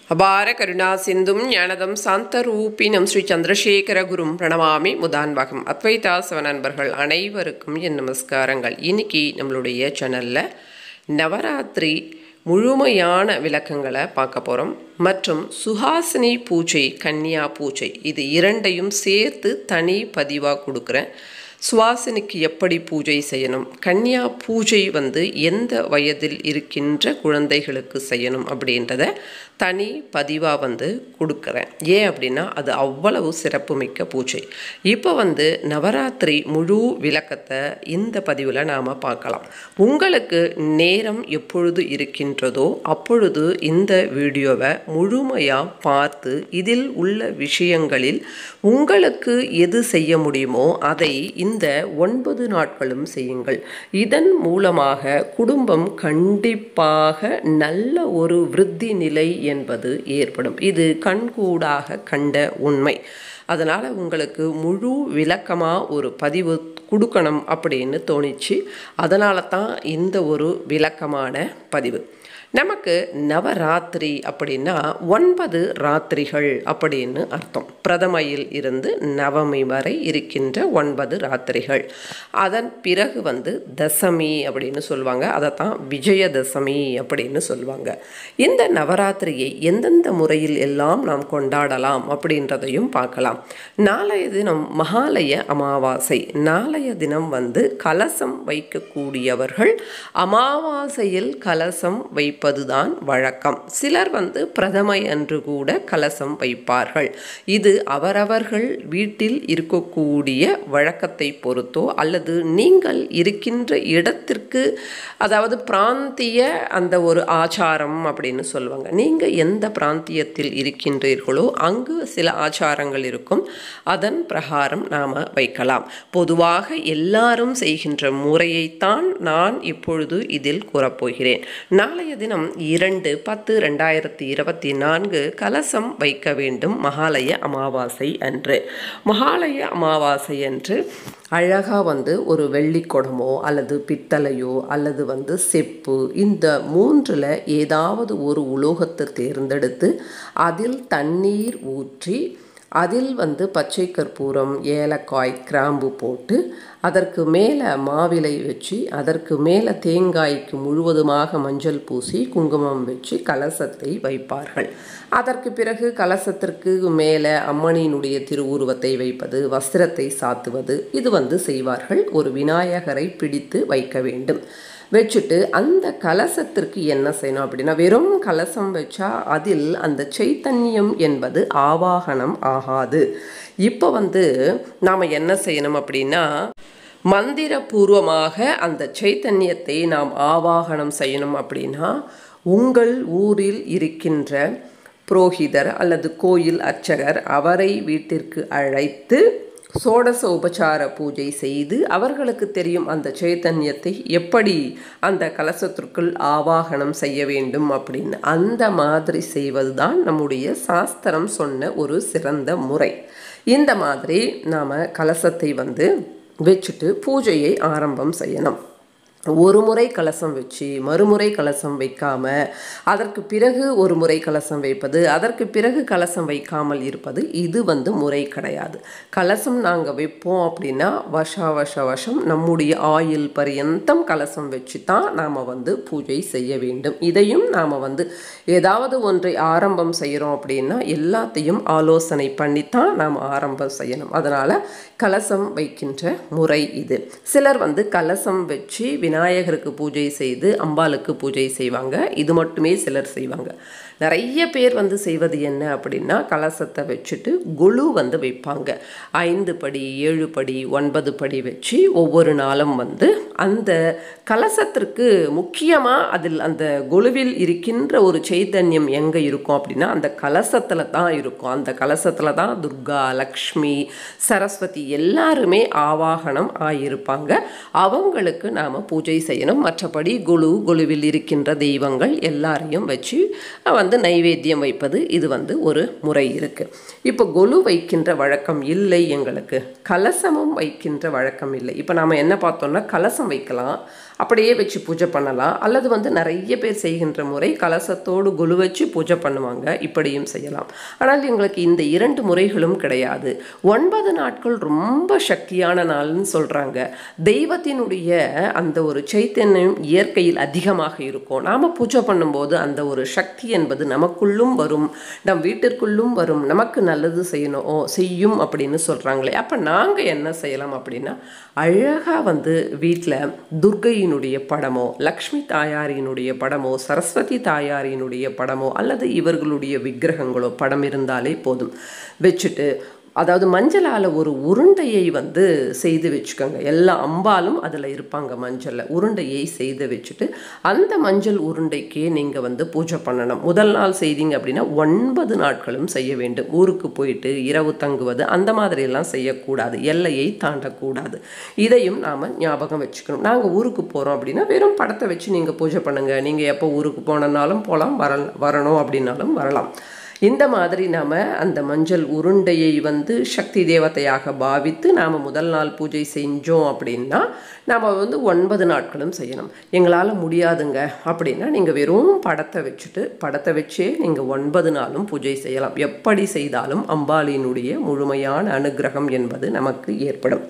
அபார கருணா சிந்தும் ஞானதம் சாந்தரூபினம் ஸ்ரீ சந்திரசேகர குரும் பிரணமாமி முதான்வகம் அத்வைதாசவ நண்பர்கள் அனைவருக்கும் என் நமஸ்காரங்கள் இன்னைக்கு நம்மளுடைய சேனலில் நவராத்திரி முழுமையான விளக்கங்களை பார்க்க போகிறோம் மற்றும் சுஹாசினி பூஜை கன்னியா பூஜை இது இரண்டையும் சேர்த்து தனி பதிவாக கொடுக்குறேன் சுவாசினிக்கு எப்படி பூஜை செய்யணும் கன்னியா பூஜை வந்து எந்த வயதில் இருக்கின்ற குழந்தைகளுக்கு செய்யணும் அப்படின்றத தனி பதிவாக வந்து கொடுக்குறேன் ஏன் அப்படின்னா அது அவ்வளவு சிறப்புமிக்க பூஜை இப்போ வந்து நவராத்திரி முழு விளக்கத்தை இந்த பதிவில் நாம் பார்க்கலாம் உங்களுக்கு நேரம் எப்பொழுது இருக்கின்றதோ அப்பொழுது இந்த வீடியோவை முழுமையாக பார்த்து இதில் உள்ள விஷயங்களில் உங்களுக்கு எது செய்ய முடியுமோ அதை இந்த ஒன்பது நாட்களும் செய்யுங்கள் இதன் மூலமாக குடும்பம் கண்டிப்பாக நல்ல ஒரு விருத்தி நிலை என்பது ஏற்படும் இது கண்கூடாக கண்ட உண்மை அதனால் உங்களுக்கு முழு விளக்கமாக ஒரு பதிவு கொடுக்கணும் அப்படின்னு தோணிச்சு அதனால தான் இந்த ஒரு விளக்கமான பதிவு நமக்கு நவராத்திரி அப்படின்னா ஒன்பது ராத்திரிகள் அப்படின்னு அர்த்தம் பிரதமையில் இருந்து நவமி வரை இருக்கின்ற ஒன்பது ராத்திரிகள் அதன் பிறகு வந்து தசமி அப்படின்னு சொல்லுவாங்க அதைத்தான் விஜயதசமி அப்படின்னு சொல்லுவாங்க இந்த நவராத்திரியை எந்தெந்த முறையில் எல்லாம் நாம் கொண்டாடலாம் அப்படின்றதையும் பார்க்கலாம் நாளைய தினம் மகாலய அமாவாசை நாளைய தினம் வந்து கலசம் வைக்கக்கூடியவர்கள் அமாவாசையில் கலசம் வைப்பதுதான் வழக்கம் சிலர் வந்து பிரதமை அன்று கூட கலசம் வைப்பார்கள் இது அவரவர்கள் வீட்டில் இருக்கக்கூடிய வழக்கத்தை பொறுத்தோ அல்லது நீங்கள் இருக்கின்ற இடத்திற்கு அதாவது பிராந்திய அந்த ஒரு ஆச்சாரம் அப்படின்னு சொல்லுவாங்க நீங்கள் எந்த பிராந்தியத்தில் இருக்கின்றீர்களோ அங்கு சில ஆச்சாரங்கள் இருக்கும் அதன் பிரகாரம் நாம் வைக்கலாம் பொதுவாக எல்லாரும் செய்கின்ற முறையைத்தான் நான் இப்பொழுது இதில் கூறப்போகிறேன் நாளைய தினம் இரண்டு பத்து ரெண்டாயிரத்தி இருபத்தி நான்கு கலசம் வைக்க வேண்டும் மகாலய அமாவாசை அன்று மகாலய அமாவாசை அன்று அழகாக வந்து ஒரு வெள்ளிக்குடமோ அல்லது பித்தளையோ அல்லது வந்து செப்பு இந்த மூன்றில் ஏதாவது ஒரு உலோகத்தை தேர்ந்தெடுத்து அதில் தண்ணீர் ஊற்றி அதில் வந்து பச்சை கற்பூரம் ஏலக்காய் கிராம்பு போட்டு அதற்கு மேலே மாவிலை வச்சு அதற்கு மேலே தேங்காய்க்கு முழுவதுமாக மஞ்சள் பூசி குங்குமம் வச்சு கலசத்தை வைப்பார்கள் அதற்கு பிறகு கலசத்திற்கு மேலே அம்மனியினுடைய திருவுருவத்தை வைப்பது வஸ்திரத்தை சாத்துவது இது வந்து செய்வார்கள் ஒரு விநாயகரை பிடித்து வைக்க வேண்டும் வச்சுட்டு அந்த கலசத்திற்கு என்ன செய்யணும் அப்படின்னா வெறும் கலசம் வச்சா அதில் அந்த சைத்தன்யம் என்பது ஆவாகனம் ஆகாது இப்போ வந்து நாம் என்ன செய்யணும் அப்படின்னா மந்திரபூர்வமாக அந்த சைத்தன்யத்தை நாம் ஆவாகனம் செய்யணும் அப்படின்னா உங்கள் ஊரில் இருக்கின்ற புரோகிதர் அல்லது கோயில் அர்ச்சகர் அவரை வீட்டிற்கு அழைத்து சோடச உபசார பூஜை செய்து அவர்களுக்கு தெரியும் அந்த சைத்தன்யத்தை எப்படி அந்த கலசத்திற்குள் ஆவாகனம் செய்ய வேண்டும் அப்படின்னு அந்த மாதிரி செய்வது தான் நம்முடைய சாஸ்திரம் சொன்ன ஒரு சிறந்த முறை இந்த மாதிரி நாம் கலசத்தை வந்து வச்சுட்டு பூஜையை ஆரம்பம் செய்யணும் ஒரு முறை கலசம் வச்சு மறுமுறை கலசம் வைக்காம அதற்கு பிறகு ஒரு முறை கலசம் வைப்பது அதற்கு பிறகு கலசம் வைக்காமல் இருப்பது இது வந்து முறை கிடையாது கலசம் நாங்கள் வைப்போம் அப்படின்னா வருஷா வருஷ வருஷம் நம்முடைய ஆயுள் பரியந்தம் கலசம் வச்சு தான் நாம் வந்து பூஜை செய்ய வேண்டும் இதையும் நாம் வந்து ஏதாவது ஒன்றை ஆரம்பம் செய்கிறோம் அப்படின்னா எல்லாத்தையும் ஆலோசனை பண்ணித்தான் நாம் ஆரம்பம் செய்யணும் அதனால் கலசம் வைக்கின்ற முறை இது சிலர் வந்து கலசம் வச்சு விநாயகருக்கு பூஜை செய்து அம்பாளுக்கு பூஜை செய்வாங்க இது மட்டுமே சிலர் செய்வாங்க நிறைய பேர் வந்து செய்வது என்ன அப்படின்னா கலசத்தை வச்சுட்டு குழு வந்து வைப்பாங்க ஐந்து படி ஏழு படி ஒன்பது படி வச்சு ஒவ்வொரு நாளும் வந்து அந்த கலசத்திற்கு முக்கியமாக அதில் அந்த குழுவில் இருக்கின்ற ஒரு சைத்தன்யம் எங்கே இருக்கும் அப்படின்னா அந்த கலசத்தில் தான் இருக்கும் அந்த கலசத்தில் தான் துர்கா லக்ஷ்மி சரஸ்வதி எல்லாருமே ஆவாகனம் ஆகியிருப்பாங்க அவங்களுக்கு நாம் பூஜை செய்யணும் மற்றபடி குழு குழுவில் இருக்கின்ற தெய்வங்கள் எல்லாரையும் வச்சு வந்து நைவேத்தியம் வைப்பது இது வந்து ஒரு முறை இருக்குது இப்போ கொலு வைக்கின்ற வழக்கம் இல்லை எங்களுக்கு கலசமும் வைக்கின்ற வழக்கம் இல்லை இப்போ நாம் என்ன பார்த்தோம்னா கலசம் வைக்கலாம் அப்படியே வச்சு பூஜை பண்ணலாம் அல்லது வந்து நிறைய பேர் செய்கின்ற முறை கலசத்தோடு குழு வச்சு பூஜை பண்ணுவாங்க இப்படியும் செய்யலாம் ஆனால் எங்களுக்கு இந்த இரண்டு முறைகளும் கிடையாது ஒன்பது நாட்கள் ரொம்ப சக்தியான நாள்னு சொல்கிறாங்க தெய்வத்தினுடைய அந்த ஒரு சைத்தன்யம் இயற்கையில் அதிகமாக இருக்கும் நாம் பூஜை பண்ணும்போது அந்த ஒரு சக்தி என்பது நமக்குள்ளும் வரும் நம் வீட்டிற்குள்ளும் வரும் நமக்கு நல்லது செய்யணும் ஓ, செய்யும் அப்படின்னு சொல்கிறாங்களே அப்போ நாங்கள் என்ன செய்யலாம் அப்படின்னா அழகாக வந்து வீட்டில் துர்கையினுடைய படமோ லக்ஷ்மி தாயாரினுடைய படமோ சரஸ்வதி தாயாரினுடைய படமோ அல்லது இவர்களுடைய விக்கிரகங்களோ படம் இருந்தாலே போதும் வச்சுட்டு அதாவது மஞ்சளால் ஒரு உருண்டையை வந்து செய்து வச்சுக்கோங்க எல்லா அம்பாலும் அதில் இருப்பாங்க மஞ்சளில் உருண்டையை செய்து வச்சுட்டு அந்த மஞ்சள் உருண்டைக்கே நீங்கள் வந்து பூஜை பண்ணணும் முதல் நாள் செய்தீங்க அப்படின்னா ஒன்பது நாட்களும் செய்ய வேண்டும் ஊருக்கு போயிட்டு இரவு தங்குவது அந்த மாதிரியெல்லாம் செய்யக்கூடாது எல்லையை தாண்டக்கூடாது இதையும் நாம் ஞாபகம் வச்சுக்கணும் நாங்கள் ஊருக்கு போகிறோம் அப்படின்னா வெறும் படத்தை வச்சு நீங்கள் பூஜை பண்ணுங்கள் நீங்கள் எப்போ ஊருக்கு போனனாலும் போகலாம் வர வரணும் அப்படின்னாலும் வரலாம் இந்த மாதிரி நாம் அந்த மஞ்சள் உருண்டையை வந்து சக்தி தேவதையாக பாவித்து நாம் முதல் நாள் பூஜை செஞ்சோம் அப்படின்னா நாம் வந்து ஒன்பது நாட்களும் செய்யணும் எங்களால் முடியாதுங்க அப்படின்னா நீங்கள் வெறும் படத்தை வச்சுட்டு படத்தை வச்சே நீங்கள் ஒன்பது நாளும் பூஜை செய்யலாம் எப்படி செய்தாலும் அம்பாளியினுடைய முழுமையான அனுகிரகம் என்பது நமக்கு ஏற்படும்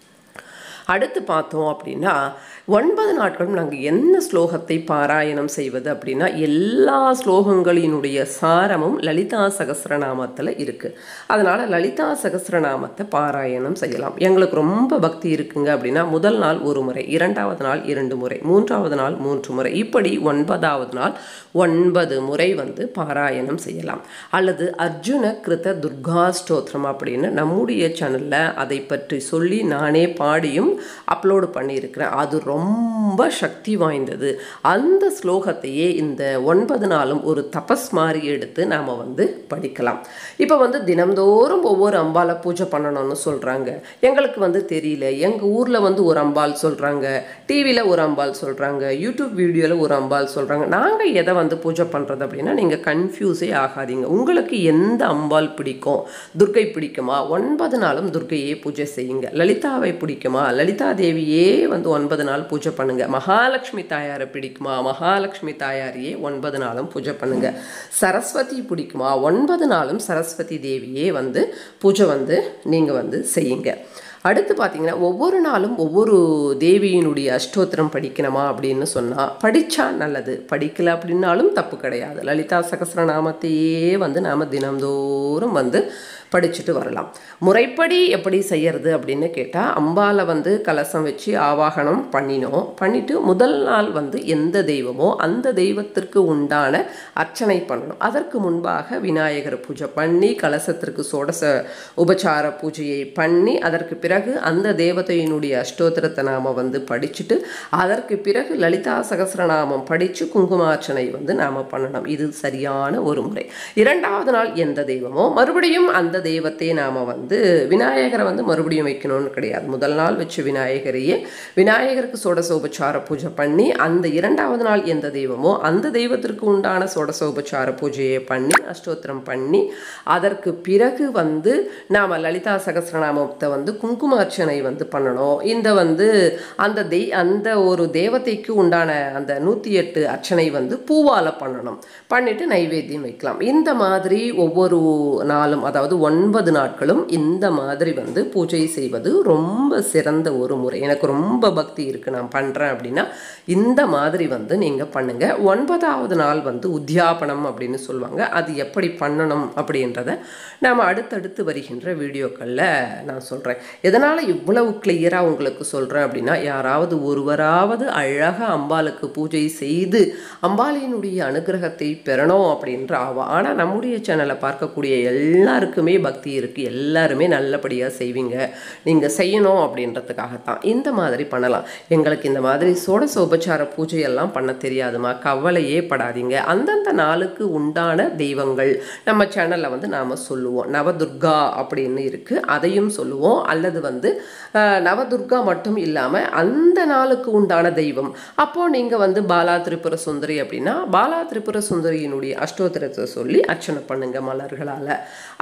அடுத்து பார்த்தோம் அப்படின்னா ஒன்பது நாட்களும் நாங்கள் என்ன ஸ்லோகத்தை பாராயணம் செய்வது அப்படின்னா எல்லா ஸ்லோகங்களினுடைய சாரமும் லலிதா சகஸ்ரநாமத்தில் இருக்குது அதனால் லலிதா சகஸ்ரநாமத்தை பாராயணம் செய்யலாம் எங்களுக்கு ரொம்ப பக்தி இருக்குங்க அப்படின்னா முதல் நாள் ஒரு முறை இரண்டாவது நாள் இரண்டு முறை மூன்றாவது நாள் மூன்று முறை இப்படி ஒன்பதாவது நாள் ஒன்பது முறை வந்து பாராயணம் செய்யலாம் அல்லது அர்ஜுன கிருத துர்கா ஸ்தோத்திரம் அப்படின்னு நம்முடைய சேனலில் அதை பற்றி சொல்லி நானே பாடியும் அப்லோடு பண்ணியிருக்கிறேன் அது ரொம்ப சக்தி வாய்ந்தது அந்த ஸ்லோகத்தையே இந்த ஒன்பது நாளும் ஒரு தபஸ் மாதிரி எடுத்து நாம் வந்து படிக்கலாம் இப்போ வந்து தினம்தோறும் ஒவ்வொரு அம்பாலை பூஜை பண்ணணும்னு சொல்கிறாங்க எங்களுக்கு வந்து தெரியல எங்கள் ஊரில் வந்து ஒரு அம்பாள் சொல்கிறாங்க டிவியில் ஒரு அம்பாள் சொல்கிறாங்க யூடியூப் வீடியோவில் ஒரு அம்பாள் சொல்கிறாங்க நாங்கள் எதை வந்து பூஜை பண்ணுறது அப்படின்னா நீங்கள் கன்ஃபியூஸே ஆகாதீங்க உங்களுக்கு எந்த அம்பாள் பிடிக்கும் துர்க்கை பிடிக்குமா ஒன்பது நாளும் துர்க்கையே பூஜை செய்யுங்க லலிதாவை பிடிக்குமா லலிதா தேவியே வந்து ஒன்பது நாள் பூஜை பண்ணுங்க மகாலட்சுமி தாயாரை பிடிக்குமா மகாலட்சுமி தாயாரையே ஒன்பது நாளும் பூஜை பண்ணுங்க சரஸ்வதி பிடிக்குமா ஒன்பது நாளும் சரஸ்வதி தேவியே வந்து பூஜை வந்து நீங்கள் வந்து செய்யுங்க அடுத்து பார்த்தீங்கன்னா ஒவ்வொரு நாளும் ஒவ்வொரு தேவியினுடைய அஷ்டோத்திரம் படிக்கணுமா அப்படின்னு சொன்னால் படித்தா நல்லது படிக்கல அப்படின்னாலும் தப்பு கிடையாது லலிதா சகஸ்ரநாமத்தையே வந்து நாம் தினம்தோறும் வந்து படிச்சுட்டு வரலாம் முறைப்படி எப்படி செய்யறது அப்படின்னு கேட்டால் அம்பாலை வந்து கலசம் வச்சு ஆவாகனம் பண்ணினோம் பண்ணிட்டு முதல் நாள் வந்து எந்த தெய்வமோ அந்த தெய்வத்திற்கு உண்டான அர்ச்சனை பண்ணணும் அதற்கு முன்பாக விநாயகர் பூஜை பண்ணி கலசத்திற்கு சோடச உபச்சார பூஜையை பண்ணி அதற்கு பிறகு அந்த தேவதையினுடைய அஷ்டோத்திரத்தை நாம் வந்து படிச்சுட்டு அதற்கு பிறகு லலிதா சகஸ்ரநாமம் படித்து குங்குமார்ச்சனை வந்து நாம் பண்ணணும் இது சரியான ஒரு முறை இரண்டாவது நாள் எந்த தெய்வமோ மறுபடியும் அந்த தெய்வத்தை நாம் வந்து விநாயகரை வந்து மறுபடியும் வைக்கணும்னு கிடையாது முதல் நாள் வச்சு விநாயகரையே விநாயகருக்கு சோடசோபச்சார பூஜை பண்ணி அந்த இரண்டாவது நாள் எந்த தெய்வமோ அந்த தெய்வத்திற்கு உண்டான சோடசோபச்சார பூஜையை பண்ணி அஷ்டோத்திரம் பண்ணி அதற்கு பிறகு வந்து நாம் லலிதா சகஸ்ரநாமத்தை வந்து குங்குமார்ச்சனை வந்து பண்ணணும் இந்த வந்து அந்த தெய் அந்த ஒரு தேவதைக்கு உண்டான அந்த நூற்றி எட்டு அர்ச்சனை வந்து பூவால் பண்ணணும் பண்ணிட்டு நைவேத்தியம் வைக்கலாம் இந்த மாதிரி ஒவ்வொரு நாளும் அதாவது ஒன்பது நாட்களும் இந்த மாதிரி வந்து பூஜை செய்வது ரொம்ப சிறந்த ஒரு முறை எனக்கு ரொம்ப பக்தி இருக்குது நான் பண்ணுறேன் அப்படின்னா இந்த மாதிரி வந்து நீங்கள் பண்ணுங்கள் ஒன்பதாவது நாள் வந்து உத்தியாபனம் அப்படின்னு சொல்லுவாங்க அது எப்படி பண்ணணும் அப்படின்றத நாம் அடுத்தடுத்து வருகின்ற வீடியோக்களில் நான் சொல்கிறேன் எதனால் இவ்வளவு கிளியராக உங்களுக்கு சொல்கிறேன் அப்படின்னா யாராவது ஒருவராவது அழகாக அம்பாளுக்கு பூஜை செய்து அம்பாளியினுடைய அனுகிரகத்தை பெறணும் அப்படின்ற ஆவா ஆனால் நம்முடைய சேனலை பார்க்கக்கூடிய எல்லாருக்குமே பக்தி இருக்குது எல்லாருமே நல்லபடியாக செய்வீங்க நீங்கள் செய்யணும் அப்படின்றதுக்காகத்தான் இந்த மாதிரி பண்ணலாம் எங்களுக்கு இந்த மாதிரி சோடச உபச்சார பூஜையெல்லாம் பண்ண தெரியாதுமா கவலையே படாதீங்க அந்தந்த நாளுக்கு உண்டான தெய்வங்கள் நம்ம சேனலில் வந்து நாம் சொல்லுவோம் நவதுர்கா அப்படின்னு இருக்குது அதையும் சொல்லுவோம் அல்லது வந்து அஹ், நவதுர்கா மட்டும் இல்லாமல் அந்த நாளுக்கு உண்டான தெய்வம் அப்போது நீங்கள் வந்து பாலா திரிபுர சுந்தரி அப்படின்னா பாலா திரிபுர சுந்தரியினுடைய அஷ்டோத்திரத்தை சொல்லி அர்ச்சனை பண்ணுங்க மலர்களால் அதற்கு பிறகு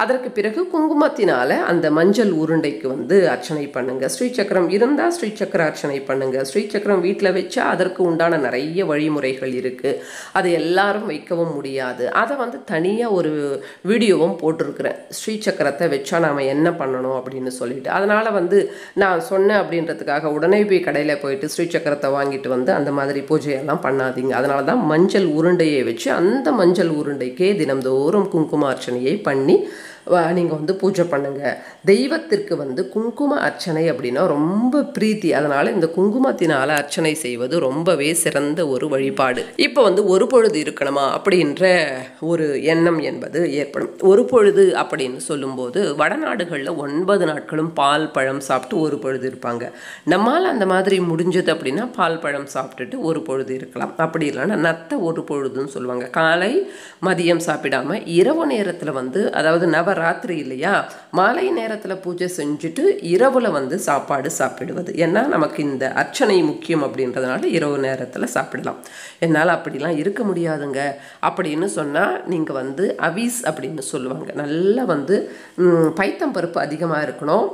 பிறகு குங்குமத்தினால அந்த மஞ்சள் உருண்டைக்கு வந்து அர்ச்சனை பண்ணுங்க ஸ்ரீசக்கரம் இருந்தால் ஸ்ரீசக்கர அர்ச்சனை பண்ணுங்க ஸ்ரீசக்கரம் வீட்டில் வச்சா அதற்கு உண்டான நிறைய வழிமுறைகள் இருக்கு அது எல்லாரும் வைக்கவும் முடியாது அதை வந்து தனியாக ஒரு வீடியோவும் போட்டிருக்கிறேன் ஸ்ரீசக்கரத்தை வச்சா நாம் என்ன பண்ணணும் அப்படின்னு சொல்லிட்டு அதனால வந்து நான் சொன்னேன் அப்படின்றதுக்காக உடனே போய் கடையில் போயிட்டு ஸ்ரீசக்கரத்தை வாங்கிட்டு வந்து அந்த மாதிரி பூஜையெல்லாம் பண்ணாதீங்க அதனால தான் மஞ்சள் உருண்டையை வச்சு அந்த மஞ்சள் உருண்டைக்கே தினம்தோறும் குங்குமார்ச்சனையை பண்ணி நீங்கள் வந்து பூஜை பண்ணுங்க தெய்வத்திற்கு வந்து குங்கும அர்ச்சனை அப்படின்னா ரொம்ப பிரீத்தி அதனால இந்த குங்குமத்தினால அர்ச்சனை செய்வது ரொம்பவே சிறந்த ஒரு வழிபாடு இப்போ வந்து ஒரு பொழுது இருக்கணுமா அப்படின்ற ஒரு எண்ணம் என்பது ஏற்படும் ஒரு பொழுது அப்படின்னு சொல்லும்போது வடநாடுகளில் ஒன்பது நாட்களும் பால் பழம் சாப்பிட்டு ஒரு பொழுது இருப்பாங்க நம்மால் அந்த மாதிரி முடிஞ்சது அப்படின்னா பால் பழம் சாப்பிட்டுட்டு ஒரு பொழுது இருக்கலாம் அப்படி இல்லைன்னா நத்த ஒரு பொழுதுன்னு சொல்லுவாங்க காலை மதியம் சாப்பிடாம இரவு நேரத்தில் வந்து அதாவது நவராத்திரி இல்லையா மாலை நேரத்தில் பூஜை செஞ்சுட்டு இரவில் வந்து சாப்பாடு சாப்பிடுவது ஏன்னா நமக்கு இந்த அர்ச்சனை முக்கியம் அப்படின்றதுனால இரவு நேரத்தில் சாப்பிடலாம் என்னால் அப்படிலாம் இருக்க முடியாதுங்க அப்படின்னு சொன்னால் நீங்கள் வந்து அவீஸ் அப்படின்னு சொல்லுவாங்க நல்லா வந்து ம், பைத்தம் பருப்பு அதிகமாக இருக்கணும்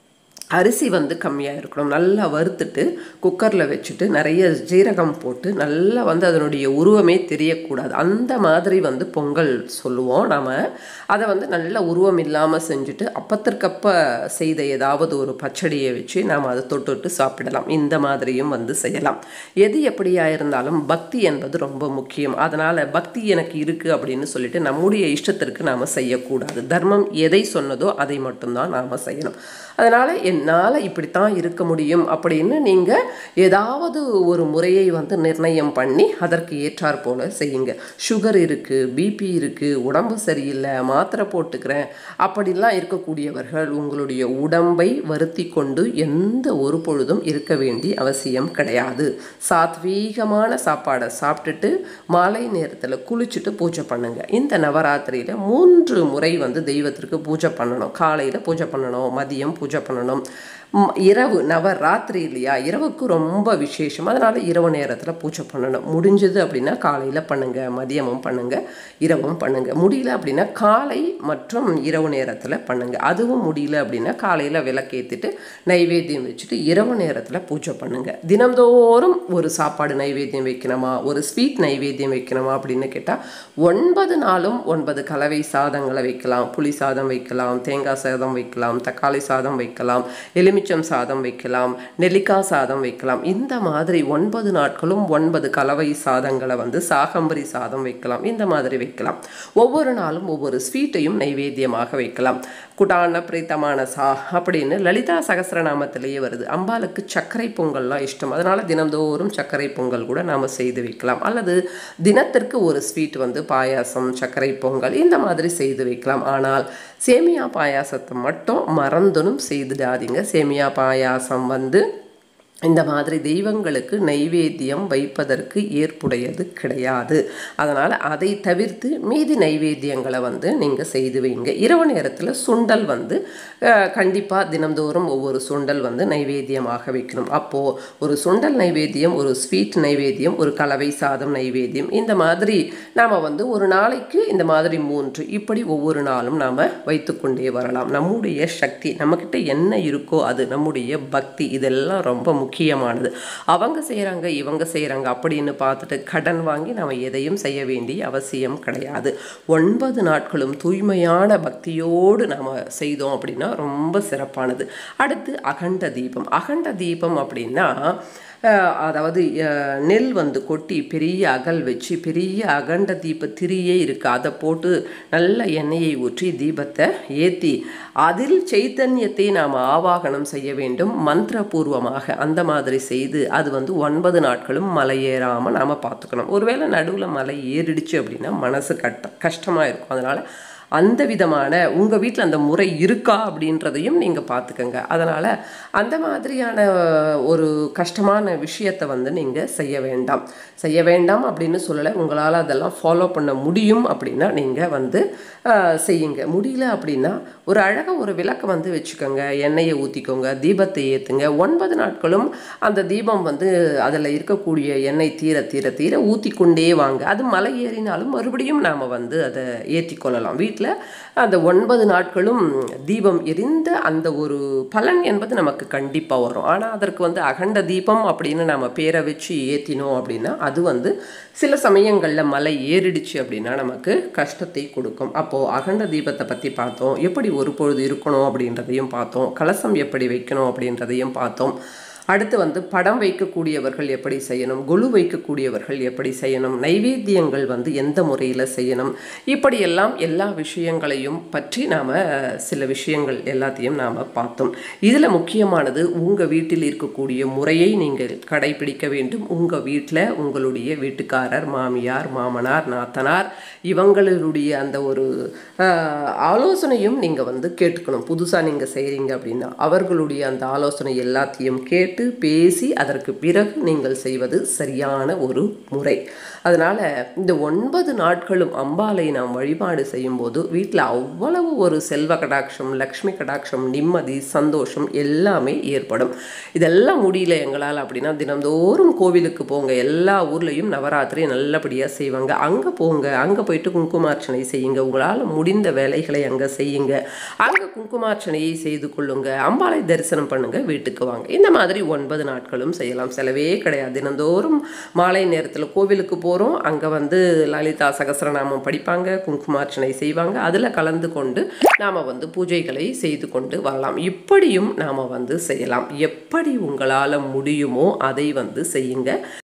அரிசி வந்து கம்மியாக இருக்கணும் நல்லா வறுத்துட்டு குக்கரில் வச்சுட்டு நிறைய ஜீரகம் போட்டு நல்லா வந்து அதனுடைய உருவமே தெரியக்கூடாது அந்த மாதிரி வந்து பொங்கல் சொல்லுவோம் நாம் அதை வந்து நல்ல உருவம் இல்லாமல் செஞ்சுட்டு அப்பத்திற்கப்ப செய்த ஏதாவது ஒரு பச்சடியை வச்சு நாம் அதை தொட்டுட்டு சாப்பிடலாம் இந்த மாதிரியும் வந்து செய்யலாம் எது எப்படியா இருந்தாலும் பக்தி என்பது ரொம்ப முக்கியம் அதனால் பக்தி எனக்கு இருக்குது அப்படின்னு சொல்லிட்டு நம்முடைய இஷ்டத்திற்கு நாம் செய்யக்கூடாது தர்மம் எதை சொன்னதோ அதை மட்டும்தான் நாம் செய்யணும் அதனால் என்னால் இப்படித்தான் இருக்க முடியும் அப்படின்னு நீங்கள் ஏதாவது ஒரு முறையை வந்து நிர்ணயம் பண்ணி அதற்கு ஏற்றாற் போல செய்யுங்க சுகர் இருக்குது பிபி இருக்குது உடம்பு சரியில்லை மாத்திரை போட்டுக்கிறேன் அப்படிலாம் இருக்கக்கூடியவர்கள் உங்களுடைய உடம்பை வருத்தி கொண்டு எந்த ஒரு பொழுதும் இருக்க வேண்டிய அவசியம் கிடையாது சாத்வீகமான சாப்பாடை சாப்பிட்டுட்டு மாலை நேரத்தில் குளிச்சுட்டு பூஜை பண்ணுங்க இந்த நவராத்திரியில் மூன்று முறை வந்து தெய்வத்திற்கு பூஜை பண்ணணும் காலையில் பூஜை பண்ணணும் மதியம் பூஜை பண்ணணும் ம், இரவு நவராத்திரி இல்லையா இரவுக்கு ரொம்ப விசேஷம் அதனால் இரவு நேரத்தில் பூஜை பண்ணணும் முடிஞ்சது அப்படின்னா காலையில் பண்ணுங்க மதியமும் பண்ணுங்க இரவும் பண்ணுங்க முடியல அப்படின்னா காலை மற்றும் இரவு நேரத்தில் பண்ணுங்க அதுவும் முடியல அப்படின்னா காலையில் விளக்கேற்றிட்டு நைவேத்தியம் வச்சுட்டு இரவு நேரத்தில் பூஜை பண்ணுங்க தினம்தோறும் ஒரு சாப்பாடு நைவேத்தியம் வைக்கணுமா ஒரு ஸ்வீட் நைவேத்தியம் வைக்கணுமா அப்படின்னு கேட்டால் ஒன்பது நாளும் ஒன்பது கலவை சாதங்களை வைக்கலாம் புளி சாதம் வைக்கலாம் தேங்காய் சாதம் வைக்கலாம் தக்காளி சாதம் வைக்கலாம் எலுமிச்சம் சாதம் வைக்கலாம் நெல்லிக்காய் சாதம் வைக்கலாம் இந்த மாதிரி ஒன்பது நாட்களும் ஒன்பது கலவை சாதங்களை வந்து சாகம்பரி சாதம் வைக்கலாம் இந்த மாதிரி வைக்கலாம் ஒவ்வொரு நாளும் ஒவ்வொரு ஸ்வீட்டையும் நைவேத்தியமாக வைக்கலாம் குடான பிரீத்தமான சா அப்படின்னு லலிதா சகஸ்ரநாமத்திலேயே வருது அம்பாளுக்கு சர்க்கரை பொங்கல்லாம் இஷ்டம் அதனால தினந்தோறும் சர்க்கரை பொங்கல் கூட நாம் செய்து வைக்கலாம் அல்லது தினத்திற்கு ஒரு ஸ்வீட் வந்து பாயாசம் சர்க்கரை பொங்கல் இந்த மாதிரி செய்து வைக்கலாம் ஆனால் சேமியா பாயாசத்தை மட்டும் மறந்துனும் செய்துடாதீங்க சேமியா பாயாசம் வந்து இந்த மாதிரி தெய்வங்களுக்கு நைவேத்தியம் வைப்பதற்கு ஏற்புடையது கிடையாது அதனால் அதை தவிர்த்து மீதி நைவேத்தியங்களை வந்து நீங்கள் செய்து வைங்க இரவு நேரத்தில் சுண்டல் வந்து கண்டிப்பாக தினம்தோறும் ஒவ்வொரு சுண்டல் வந்து நைவேத்தியமாக வைக்கணும் அப்போது ஒரு சுண்டல் நைவேத்தியம் ஒரு ஸ்வீட் நைவேத்தியம் ஒரு கலவை சாதம் நைவேத்தியம் இந்த மாதிரி நாம் வந்து ஒரு நாளைக்கு இந்த மாதிரி மூன்று இப்படி ஒவ்வொரு நாளும் நாம் வைத்துக்கொண்டே வரலாம் நம்முடைய சக்தி நம்மக்கிட்ட என்ன இருக்கோ அது நம்முடைய பக்தி இதெல்லாம் ரொம்ப முக்கியமானது அவங்க செய்கிறாங்க இவங்க செய்கிறாங்க அப்படின்னு பார்த்துட்டு கடன் வாங்கி நாம் எதையும் செய்ய வேண்டிய அவசியம் கிடையாது ஒன்பது நாட்களும் தூய்மையான பக்தியோடு நாம் செய்தோம் அப்படின்னா ரொம்ப சிறப்பானது அடுத்து அகண்ட தீபம் அகண்ட தீபம் அப்படின்னா அஹ், அதாவது அஹ், நெல் வந்து கொட்டி பெரிய அகல் வச்சு பெரிய அகண்ட தீப திரியே இருக்குது அதை போட்டு நல்ல எண்ணெயை ஊற்றி தீபத்தை ஏற்றி அதில் சைத்தன்யத்தை நாம் ஆவாகனம் செய்ய வேண்டும் மந்திரபூர்வமாக அந்த மாதிரி செய்து அது வந்து ஒன்பது நாட்களும் மலை ஏறாமல் நாம் பார்த்துக்கணும் ஒருவேளை நடுவில் மலை ஏறிடுச்சு அப்படின்னா மனசு கட்ட கஷ்டமாக இருக்கும் அதனால் அந்த விதமான உங்கள் வீட்டில் அந்த முறை இருக்கா அப்படின்றதையும் நீங்கள் பார்த்துக்கங்க அதனால் அந்த மாதிரியான ஒரு கஷ்டமான விஷயத்தை வந்து நீங்கள் செய்ய வேண்டாம் செய்ய வேண்டாம் அப்படின்னு சொல்லலை உங்களால் அதெல்லாம் ஃபாலோ பண்ண முடியும் அப்படின்னா நீங்கள் வந்து ஆஹ், செய்யுங்க முடியல அப்படின்னா ஒரு அழகாக ஒரு விளக்கை வந்து வச்சுக்கோங்க எண்ணெயை ஊற்றிக்கோங்க தீபத்தை ஏற்றுங்க ஒன்பது நாட்களும் அந்த தீபம் வந்து அதில் இருக்கக்கூடிய எண்ணெய் தீர தீர தீர ஊற்றி கொண்டே வாங்க அது மலை ஏறினாலும் மறுபடியும் நாம் வந்து அதை ஏற்றி கொள்ளலாம் வீட்டில் வீட்டில் அந்த ஒன்பது நாட்களும் தீபம் எரிந்த அந்த ஒரு பலன் என்பது நமக்கு கண்டிப்பாக வரும் ஆனால் அதற்கு வந்து அகண்ட தீபம் அப்படின்னு நம்ம பேரை வச்சு ஏற்றினோம் அப்படின்னா அது வந்து சில சமயங்களில் மலை ஏறிடுச்சு அப்படின்னா நமக்கு கஷ்டத்தை கொடுக்கும் அப்போது அகண்ட தீபத்தை பற்றி பார்த்தோம் எப்படி ஒரு பொழுது இருக்கணும் அப்படின்றதையும் பார்த்தோம் கலசம் எப்படி வைக்கணும் அப்படின்றதையும் பார்த்தோம் அடுத்து வந்து படம் வைக்கக்கூடியவர்கள் எப்படி செய்யணும் குழு வைக்கக்கூடியவர்கள் எப்படி செய்யணும் நைவேத்தியங்கள் வந்து எந்த முறையில் செய்யணும் இப்படியெல்லாம் எல்லா விஷயங்களையும் பற்றி நாம் சில விஷயங்கள் எல்லாத்தையும் நாம் பார்த்தோம் இதில் முக்கியமானது உங்கள் வீட்டில் இருக்கக்கூடிய முறையை நீங்கள் கடைபிடிக்க வேண்டும் உங்கள் வீட்டில் உங்களுடைய வீட்டுக்காரர் மாமியார் மாமனார் நாத்தனார் இவங்களுடைய அந்த ஒரு ஆஹ், ஆலோசனையும் நீங்கள் வந்து கேட்டுக்கணும் புதுசாக நீங்கள் செய்கிறீங்க அப்படின்னா அவர்களுடைய அந்த ஆலோசனை எல்லாத்தையும் கேட்டு பேசி அதற்கு பிறகு நீங்கள் செய்வது சரியான ஒரு முறை அதனால் இந்த ஒன்பது நாட்களும் அம்பாலை நாம் வழிபாடு செய்யும்போது வீட்டில் அவ்வளவு ஒரு செல்வ கடாட்சம் லக்ஷ்மி கடாட்சம் நிம்மதி சந்தோஷம் எல்லாமே ஏற்படும் இதெல்லாம் முடியல எங்களால் அப்படின்னா தினந்தோறும் கோவிலுக்கு போங்க எல்லா ஊர்லேயும் நவராத்திரி நல்லபடியாக செய்வாங்க அங்கே போங்க அங்கே போயிட்டு குங்குமார்ச்சனை செய்யுங்க உங்களால் முடிந்த வேலைகளை அங்கே செய்யுங்க அங்கே குங்குமார்ச்சனையை செய்து கொள்ளுங்க அம்பாளை தரிசனம் பண்ணுங்க வீட்டுக்கு வாங்க இந்த மாதிரி ஒன்பது நாட்களும் செய்யலாம் செலவே கிடையாது தினந்தோறும் மாலை நேரத்தில் கோவிலுக்கு போகிறோம் அங்கே வந்து லலிதா சகஸ்ரநாமம் படிப்பாங்க குங்குமார்ச்சனை செய்வாங்க அதில் கலந்து கொண்டு நாம் வந்து பூஜைகளை செய்து கொண்டு வரலாம் இப்படியும் நாம் வந்து செய்யலாம் எப்படி உங்களால் முடியுமோ அதை வந்து செய்யுங்க